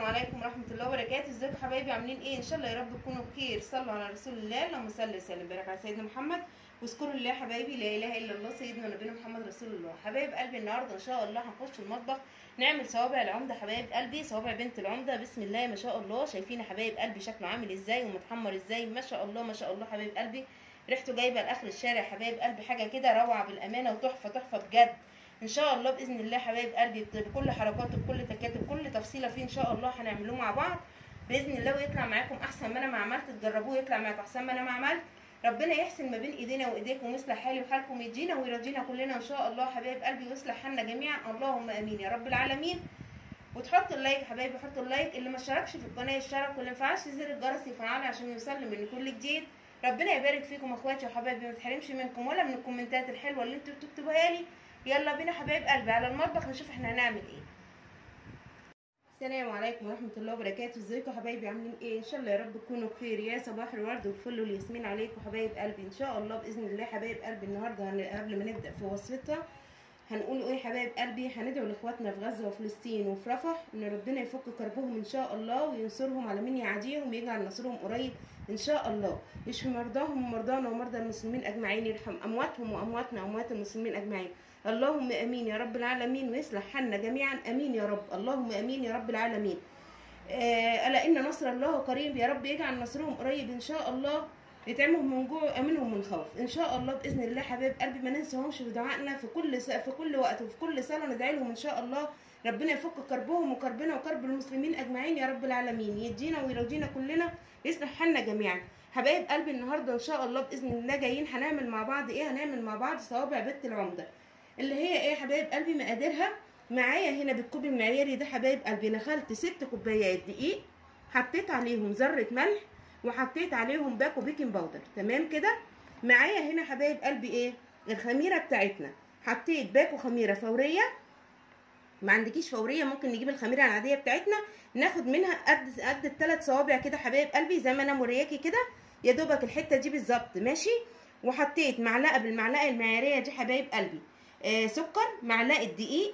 عليكم ورحمة الله وبركاته ازيكم حبايبي عاملين ايه ان شاء الله يا رب تكونوا بخير صلوا على رسول الله اللهم صل وسلم بارك على سيدنا محمد واذكروا الله حبايبي لا اله الا الله سيدنا ونبينا محمد رسول الله حبايب قلبي النهارده ان شاء الله هنخش المطبخ نعمل صوابع العمده حبايب قلبي صوابع بنت العمده بسم الله ما شاء الله شايفين يا حبايب قلبي شكله عامل ازاي ومتحمر ازاي ما شاء الله ما شاء الله حبايب قلبي ريحته جايبه لاخر الشارع حبايب قلبي حاجه كده روعه بالامانه وتحفه تحفه بجد ان شاء الله باذن الله حبايب قلبي بكل حركاته بكل تكاته بكل تفصيله فيه ان شاء الله هنعملوه مع بعض باذن الله ويطلع معاكم احسن ما انا ما عملت تجربوه يطلع معاكم احسن ما انا ما عملت ربنا يحسن ما بين ايدينا وايديكم ويصلح حالي وحالكم يدينا ويرضينا كلنا ان شاء الله حبايب قلبي ويصلح حالنا جميعا اللهم امين يا رب العالمين وتحط اللايك حبايبي حطوا اللايك اللي ما اشتركش في القناه يشترك واللي ما فعلش زر الجرس يفعله عشان يوصل من كل جديد ربنا يبارك فيكم اخواتي وحبايبي ما تحرمش منكم ولا من الكومنتات الحلوه اللي انتوا بتكتبوها لي يلا بينا حبايب قلبي على المطبخ نشوف احنا هنعمل ايه السلام عليكم ورحمه الله وبركاته ازيكم حبايبي عاملين ايه ان شاء الله يا رب تكونوا بخير يا صباح الورد والفل والياسمين عليكم حبايب قلبي ان شاء الله باذن الله حبايب قلبي النهارده قبل ما نبدا في وصفتها هنقول ايه حبايب قلبي هندعو لاخواتنا في غزه وفلسطين وفي رفح ان ربنا يفك كربهم ان شاء الله وينصرهم على من يعاديهم ويجعل نصرهم قريب ان شاء الله يشفي مرضاهم ومرضانا ومرضى المسلمين اجمعين يرحم امواتهم وامواتنا واموات المسلمين اجمعين اللهم امين يا رب العالمين ويصلح حالنا جميعا امين يا رب اللهم امين يا رب العالمين آه الا ان نصر الله قريب يا رب يجعل نصرهم قريب ان شاء الله يطعمهم من جوع امنهم من خوف ان شاء الله باذن الله حبايب قلبي ما ننساهمش في دعائنا في كل في كل وقت وفي كل صلاه ندعي لهم ان شاء الله ربنا يفك كربهم وكربنا وكرب المسلمين اجمعين يا رب العالمين يدينا ويرضينا كلنا يصلح حالنا جميعا حبايب قلبي النهارده ان شاء الله باذن الله جايين هنعمل مع بعض ايه هنعمل مع بعض صوابع بنت العمده اللي هي ايه حبايب قلبي مقاديرها معايا هنا بالكوب المعياري ده حبايب قلبي نخلت ست كوبايات دقيق حطيت عليهم ذره ملح وحطيت عليهم باكو بيكنج باودر تمام كده معايا هنا حبايب قلبي ايه الخميره بتاعتنا حطيت باكو خميره فوريه ما عندكيش فوريه ممكن نجيب الخميره العاديه بتاعتنا ناخد منها قد قد الثلاث صوابع كده حبايب قلبي زي ما انا مورياكي كده يا دوبك الحته دي بالظبط ماشي وحطيت معلقه بالمعلقه المعياريه دي حبايب قلبي آه سكر معلقه دقيق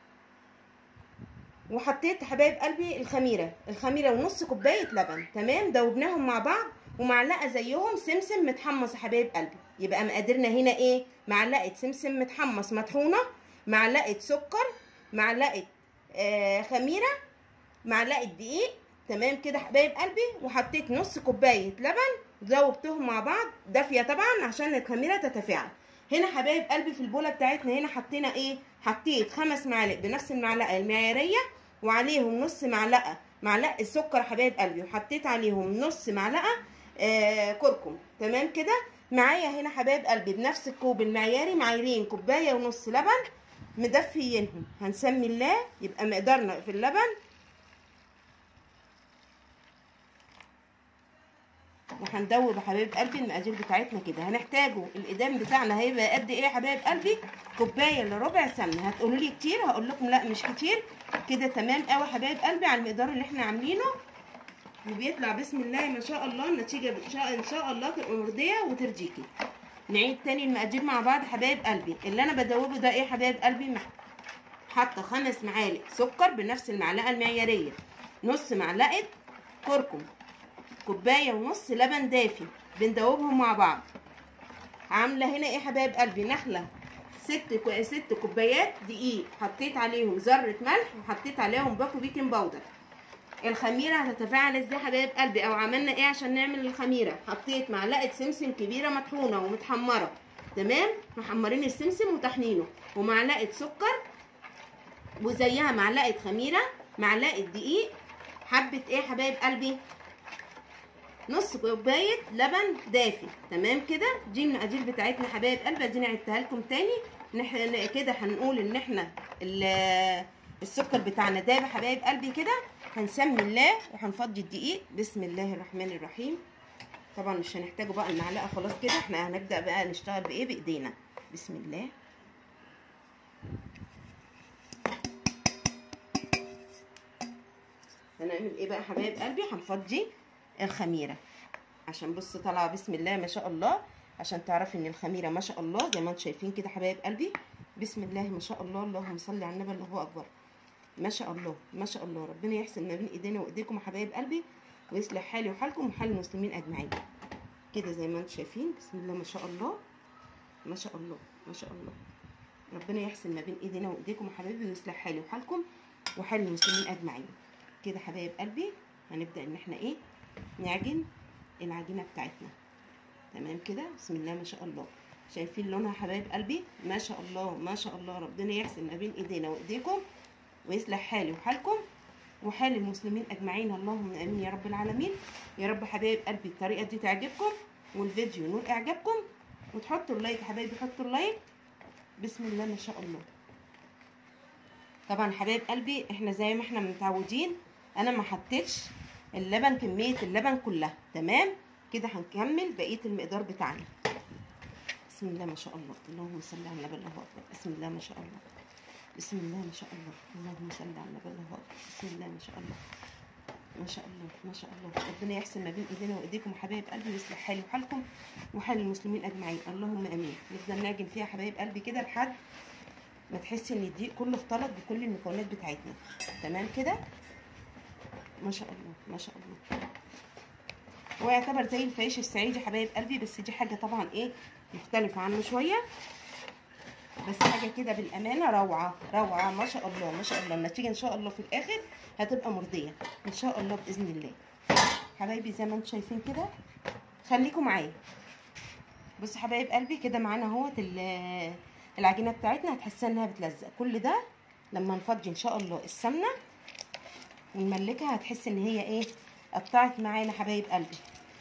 وحطيت حبايب قلبي الخميره الخميره ونص كوبايه لبن تمام دوبناهم مع بعض ومعلقه زيهم سمسم متحمص يا حبايب قلبي يبقى مقاديرنا هنا ايه معلقه سمسم متحمص مطحونه معلقه سكر معلقه آه خميره معلقه دقيق تمام كده حبايب قلبي وحطيت نص كوبايه لبن ذوبتهم مع بعض دافيه طبعا عشان الخميره تتفاعل هنا حبايب قلبي في البوله بتاعتنا هنا حطينا ايه حطيت خمس معالق بنفس المعلقه المعياريه وعليهم نص معلقه معلقه سكر حبايب قلبي وحطيت عليهم نص معلقه آه كركم تمام كده معايا هنا حبايب قلبي بنفس الكوب المعياري معايرين كوبايه ونص لبن مدفيينهم هنسمي الله يبقى مقدارنا في اللبن وهندوب يا حبايب قلبي المقادير بتاعتنا كده هنحتاجه الادام بتاعنا هيبقى قد ايه يا حبايب قلبي كوبايه الا ربع سمنه هتقولوا لي كتير هقول لكم لا مش كتير كده تمام قوي يا حبايب قلبي على المقدار اللي احنا عاملينه وبيطلع بسم الله ما شاء الله النتيجه ان شاء ان شاء الله تبقى مرضيه وترضيكي نعيد تاني المقادير مع بعض حبايب قلبي اللي انا بدوبه ده ايه يا حبايب قلبي حاطه خمس معالق سكر بنفس المعلقه المعياريه نص معلقه كركم كوبايه ونص لبن دافي بندوبهم مع بعض عامله هنا ايه حبايب قلبي نخله ست كو... ست كوبايات دقيق حطيت عليهم ذره ملح وحطيت عليهم باكو بيكنج باودر الخميره هتتفاعل ازاي حبايب قلبي او عملنا ايه عشان نعمل الخميره حطيت معلقه سمسم كبيره مطحونه ومتحمره تمام محمرين السمسم وطحنينه ومعلقه سكر وزيها معلقه خميره معلقه دقيق حبه ايه حبايب قلبي نص كوبايه لبن دافي تمام كده دي المقادير بتاعتنا حبايب قلبي ادينا عدتها لكم تاني نحن كده هنقول ان احنا السكر بتاعنا داب حبايب قلبي كده هنسمي الله وهنفضي الدقيق بسم الله الرحمن الرحيم طبعا مش هنحتاجه بقى المعلقه خلاص كده احنا هنبدا بقى نشتغل بايه بايدينا بسم الله هنعمل ايه بقى حبايب قلبي هنفضي الخميره عشان بص طالعه بسم الله ما شاء الله عشان تعرفي ان الخميره ما شاء الله زي ما انتم شايفين كده حبايب قلبي بسم الله ما شاء الله اللهم صل على النبي الله اكبر ما شاء الله ما شاء الله ربنا يحسن ما بين ايدينا وايديكم يا حبايب قلبي ويصلح حالي وحالكم وحال المسلمين اجمعين كده زي ما انتم شايفين بسم الله ما شاء الله ما شاء الله ما شاء الله ربنا يحسن ما بين ايدينا وايديكم يا حبايبي ويصلح حالي وحالكم وحال المسلمين اجمعين كده حبايب قلبي هنبدا ان احنا ايه نعجن العجينه بتاعتنا تمام كده بسم الله ما شاء الله شايفين لونها يا حبايب قلبي ما شاء الله ما شاء الله ربنا يحسن ما بين ايدينا وايديكم ويصلح حالي وحالكم وحال المسلمين اجمعين اللهم امين يا رب العالمين يا رب حبايب قلبي الطريقه دي تعجبكم والفيديو ينول اعجابكم وتحطوا اللايك يا حبايبي حطوا اللايك بسم الله ما شاء الله طبعا حبايب قلبي احنا زي ما احنا متعودين انا ما حطيتش اللبن كميه اللبن كلها تمام كده هنكمل بقيه المقدار بتاعنا بسم الله ما شاء الله اللهم صل على النبي الله اكبر بسم الله ما شاء الله بسم الله ما شاء الله اللهم صل على النبي الله اكبر بسم الله ما شاء الله ما شاء الله ما شاء الله ربنا يحسن ما بين ايدينا وايديكم حبايب قلبي ويصلح حالي وحالكم وحال المسلمين اجمعين اللهم امين نفضل نعجن فيها حبايب قلبي كده لحد ما تحسي ان الدقيق كله اختلط بكل المكونات بتاعتنا تمام كده ما شاء الله ما شاء الله هو يعتبر زي الفايش الصعيدي حبايب قلبي بس دي حاجه طبعا ايه مختلفه عنه شويه بس حاجه كده بالامانه روعه روعه ما شاء الله ما شاء الله النتيجه ان شاء الله في الاخر هتبقى مرضيه ان شاء الله باذن الله حبايبي زي ما انتم شايفين كده خليكم معايا بصوا حبايب قلبي كده معانا اهوت العجينه بتاعتنا هتحسها انها بتلزق كل ده لما نفضي ان شاء الله السمنه ونملكها هتحس ان هي ايه قطعت معانا حبايب قلبي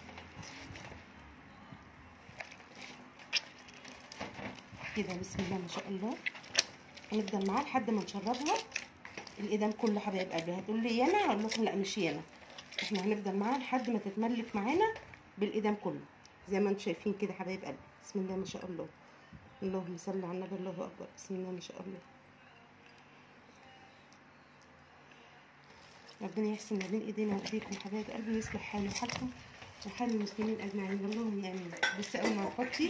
كده بسم الله ما شاء الله هنفضل معاه لحد ما نشربها الايدام كله حبايب قلبي هتقول لي يانا هقول لكم لا مش يانا احنا هنفضل معاه لحد ما تتملك معانا بالايدام كله زي ما انتم شايفين كده حبايب قلبي بسم الله ما شاء الله اللهم صل على النبي الله اكبر بسم الله ما شاء الله ربنا يحسن ما بين ايدينا وايديكم حبايب قلبي ويصلح حالي وحالكم وحال المسلمين اجمعين اللهم امين بس اول ما تحطي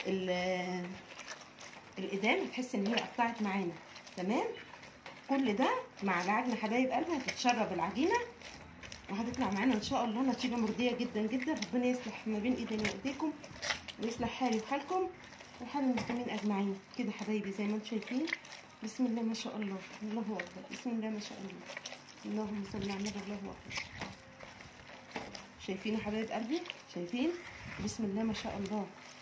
الإدام هتحس إن هي قطعت معانا تمام كل ده مع العجنة حبايب قلبي هتتشرب العجينة وهتطلع معانا إن شاء الله نتيجة مرضية جدا جدا ربنا يصلح ما بين إيدينا وإيديكم ويصلح حالي وحالكم وحال المسلمين أجمعين كده حبايبي زي ما انتم شايفين بسم الله ما شاء الله الله أكبر بسم الله ما شاء الله اللهم صل على النبي الله أكبر شايفين يا حبايب قلبي شايفين بسم الله ما شاء الله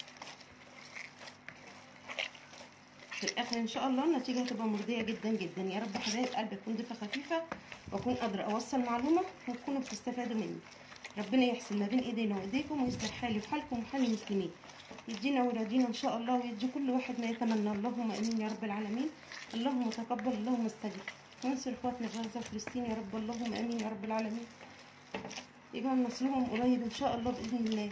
في الاخر ان شاء الله النتيجه هتبقى مرضيه جدا جدا يا رب حبايب قلبي تكون ضيفه خفيفه واكون قادره اوصل معلومه وتكونوا بتستفادوا مني ربنا يحسن ما بين ايدينا وايديكم ويصلح حالي وحالكم وحال المسلمين يدينا ويرضينا ان شاء الله ويدي كل واحد ما يتمنى اللهم امين يا رب العالمين اللهم تقبل اللهم استجب وانصر اخواتنا في غزه وفلسطين يا رب اللهم امين يا رب العالمين يجعل نصرهم قريب ان شاء الله باذن الله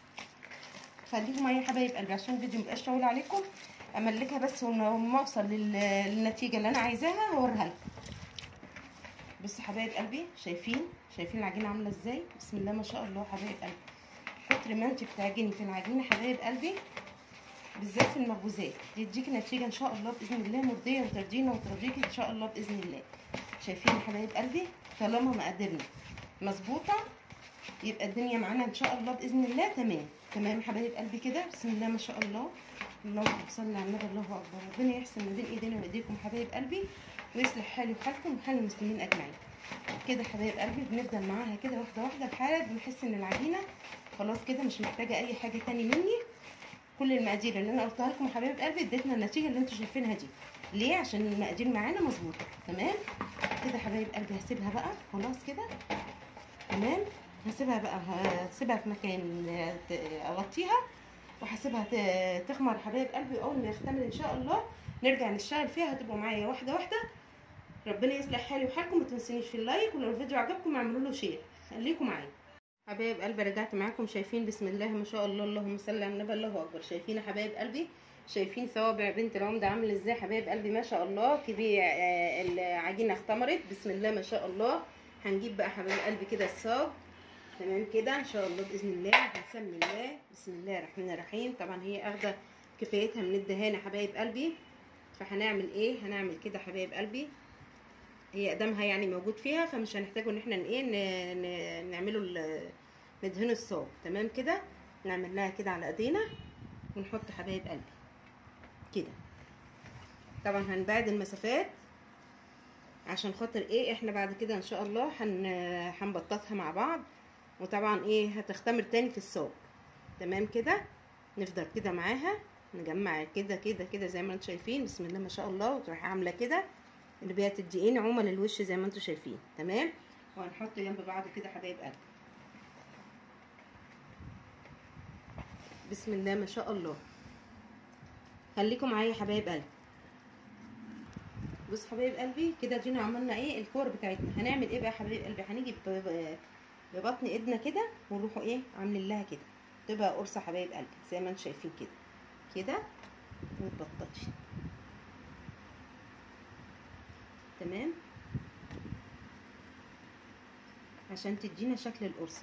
خليكم معايا يا حبايب قلبي عشان الفيديو مبقاش طويل عليكم املكها بس وما اوصل للنتيجه اللي انا عايزاها هوريها لكم بصوا حبايب قلبي شايفين شايفين العجينه عامله ازاي بسم الله ما شاء الله حبايب قلبي كتر ما انت بتعجني في العجينه حبايب قلبي بالذات في المخبوزات يديكي نتيجه ان شاء الله باذن الله مرضيه وترضينا وترضيكي ان شاء الله باذن الله شايفين يا حبايب قلبي طالما مقاديرنا مظبوطه يبقى الدنيا معانا ان شاء الله باذن الله تمام تمام يا حبايب قلبي كده بسم الله ما شاء الله اللهم صل على النبي الله اكبر ربنا يحسن ما بين ايدينا وايديكم حبايب قلبي ويصلح حالي وحالكم وحال المسلمين اجمعين كده حبايب قلبي بنفضل معاها كده واحده واحده لحد نحس ان العجينه خلاص كده مش محتاجه اي حاجه تاني مني كل المقادير اللي انا قلتها لكم يا حبايب قلبي اديتنا النتيجه اللي انتم شايفينها دي ليه عشان المقادير معانا مظبوطه تمام كده حبايب قلبي هسيبها بقى خلاص كده تمام هسيبها بقى هسيبها في مكان اغطيها وهسيبها تخمر حبايب قلبي واول ما يختمر ان شاء الله نرجع نشتغل فيها هتبقوا معايا واحده واحده ربنا يصلح حالي وحالكم ما تنسونيش في اللايك ولو الفيديو عجبكم اعملوا له شير خليكم معايا حبايب قلبي رجعت معاكم شايفين بسم الله ما شاء الله اللهم صل على النبي الله اكبر شايفين يا حبايب قلبي شايفين صوابع بنت العمده عامل ازاي حبايب قلبي ما شاء الله كبير آه العجينه اختمرت بسم الله ما شاء الله هنجيب بقى حبايب قلبي كده الصاج تمام كده ان شاء الله باذن الله هنسمي الله بسم الله الرحمن الرحيم طبعا هي اخده كفايتها من الدهان يا حبايب قلبي فهنعمل ايه هنعمل كده حبايب قلبي هي اقدامها يعني موجود فيها فمش هنحتاجه ان احنا ن- ايه ن- ن- نعمله ال- ندهنه الصاج تمام كده نعمل لها كده على ايدينا ونحط حبايب قلبي كده طبعا هنبعد المسافات عشان خاطر ايه احنا بعد كده ان شاء الله هن هنبططها مع بعض وطبعا ايه هتختمر تاني في الصاج تمام كده نفضل كده معاها نجمع كده كده كده زي ما انتم شايفين بسم الله ما شاء الله وتروحي عامله كده اللي بيها تدي نعومه للوش زي ما انتم شايفين تمام وهنحط جنب بعض كده حبايب قلب بسم الله ما شاء الله خليكم معايا يا حبايب قلبي بص حبايب قلبي كده جينا عملنا ايه الكور بتاعتنا هنعمل ايه بقى يا حبايب قلبي هنيجي ب- ب- ببطن ايدنا كده ونروحوا ايه عاملين لها كده تبقى قرصه حبايب قلبي زي ما انتم شايفين كده كده وتبططي تمام عشان تدينا شكل القرصه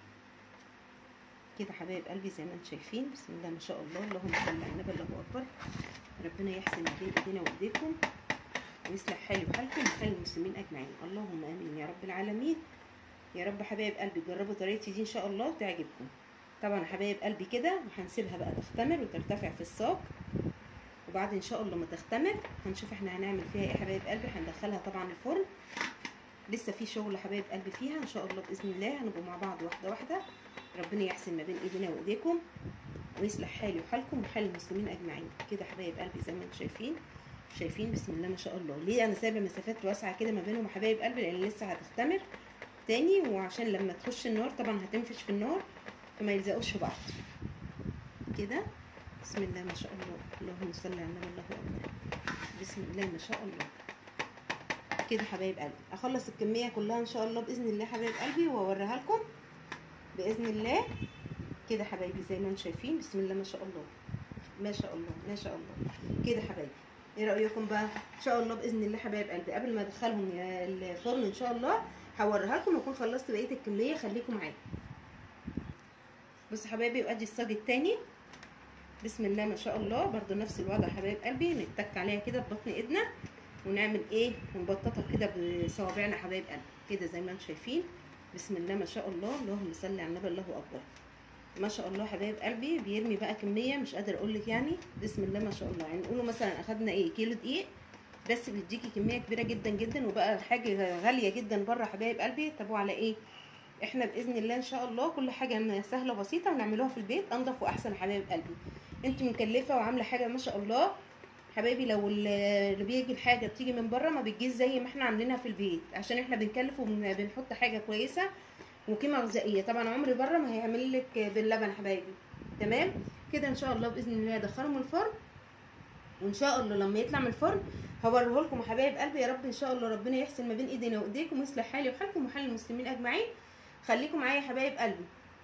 كده حبايب قلبي زي ما انتم شايفين بسم الله ما شاء الله اللهم صل على النبي الله اكبر ربنا يحسن ما بين ايدينا وايديكم ويصلح حالي وحالكم وحال المسلمين اجمعين اللهم امين يا رب العالمين يا رب حبايب قلبي جربوا طريقتي دي ان شاء الله وتعجبكم طبعا حبايب قلبي كده وهنسيبها بقى تختمر وترتفع في الساق وبعد ان شاء الله ما تختمر هنشوف احنا هنعمل فيها ايه يا حبايب قلبي هندخلها طبعا الفرن لسه في شغل حبايب قلبي فيها ان شاء الله باذن الله هنبقى مع بعض واحده واحده ربنا يحسن ما بين ايدينا وايديكم ويصلح حالي وحالكم وحال المسلمين اجمعين كده حبايب قلبي زي ما انتم شايفين شايفين بسم الله ما شاء الله ليه انا سايبه مسافات واسعه كده ما بينهم يا حبايب قلبي لان لسه هتختمر تاني وعشان لما تخش النار طبعا هتنفش في النار فما يلزقوش في بعض كده بسم الله ما شاء الله اللهم صل على النبي الله اكبر بسم الله ما شاء الله كده حبايب قلبي اخلص الكميه كلها ان شاء الله باذن الله حبايب قلبي واوريها لكم باذن الله كده حبايبي زي ما انتم شايفين بسم الله ما شاء الله ما شاء الله ما شاء الله كده حبايبي ايه رايكم بقى ان شاء الله باذن الله حبايب قلبي قبل ما ادخلهم الفرن ان شاء الله هوريها لكم واكون خلصت بقيه الكميه خليكم معايا بصوا حبايبي وادي الصاج التاني بسم الله ما شاء الله برضو نفس الوضع حبايب قلبي نتك عليها كده ببطن ايدنا ونعمل ايه ونبططها كده بصوابعنا حبايب قلبي كده زي ما انتم شايفين بسم الله ما شاء الله اللهم صل على النبي الله اكبر ما شاء الله حبايب قلبي بيرمي بقى كميه مش قادر اقول لك يعني بسم الله ما شاء الله يعني نقوله مثلا اخدنا ايه كيلو دقيق بس بيديكي كميه كبيره جدا جدا وبقى حاجه غاليه جدا بره حبايب قلبي طب على ايه احنا باذن الله ان شاء الله كل حاجه سهله بسيطه ونعملوها في البيت انضف واحسن حبايب قلبي انت مكلفه وعامله حاجه ما شاء الله حبايبي لو اللي بيجي الحاجه بتيجي من بره ما بتجيش زي ما احنا عاملينها في البيت عشان احنا بنكلف وبنحط حاجه كويسه وقيمه غذائيه طبعا عمري بره ما هيعمل لك باللبن حبايبي تمام كده ان شاء الله باذن الله ادخلهم الفرن وان شاء الله لما يطلع من الفرن هوريه لكم يا حبايب قلبي يا رب ان شاء الله ربنا يحسن ما بين ايدينا وايديكم ويصلح حالي وحالكم وحال المسلمين اجمعين خليكم معايا يا حبايب قلبي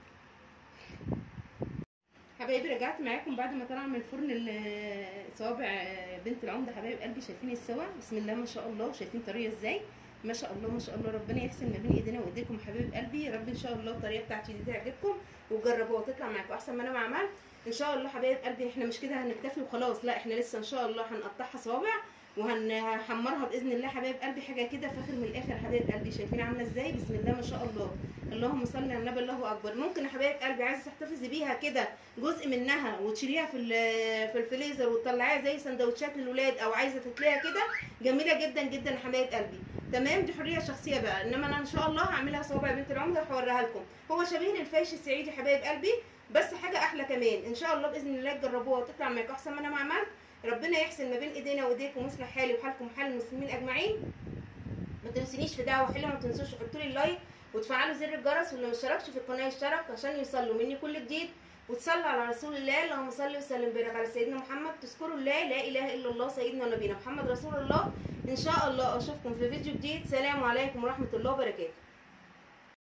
حبايبي رجعت معاكم بعد ما طلع من الفرن صوابع بنت العمده حبايب قلبي شايفين السوا بسم الله ما شاء الله شايفين طريه ازاي ما شاء الله ما شاء الله ربنا يحسن ما بين ايدينا وايديكم حبايب قلبي يا رب ان شاء الله الطريقه بتاعتي دي تعجبكم وجربوها وتطلع معاكم احسن ما انا ما عملت ان شاء الله حبايب قلبي احنا مش كده هنكتفي وخلاص لا احنا لسه ان شاء الله هنقطعها صوابع وهنحمرها باذن الله حبايب قلبي حاجه كده فاخر من الاخر حبايب قلبي شايفين عامله ازاي بسم الله ما شاء الله اللهم صل على النبي الله اكبر ممكن يا حبايب قلبي عايزه تحتفظي بيها كده جزء منها وتشيليها في في الفريزر وتطلعيها زي سندوتشات للولاد او عايزه تاكليها كده جميله جدا جدا يا حبايب قلبي تمام دي حريه شخصيه بقى انما انا ان شاء الله هعملها صوابع بنت العمده وهوريها لكم هو شبيه للفايش السعيدي حبايب قلبي بس حاجه احلى كمان ان شاء الله باذن الله تجربوها وتطلع معاكم احسن ما انا ما عملت ربنا يحسن ما بين ايدينا وايديكم ويصلح حالي وحالكم وحال المسلمين اجمعين ما تنسونيش في دعوه حلوه ما تنسوش تحطوا لي اللايك وتفعلوا زر الجرس واللي ما اشتركش في القناه يشترك عشان يوصلوا مني كل جديد وتصلوا على رسول الله اللهم صل وسلم وبارك على سيدنا محمد تذكروا الله لا اله الا الله سيدنا ونبينا محمد رسول الله ان شاء الله اشوفكم في فيديو جديد سلام عليكم ورحمه الله وبركاته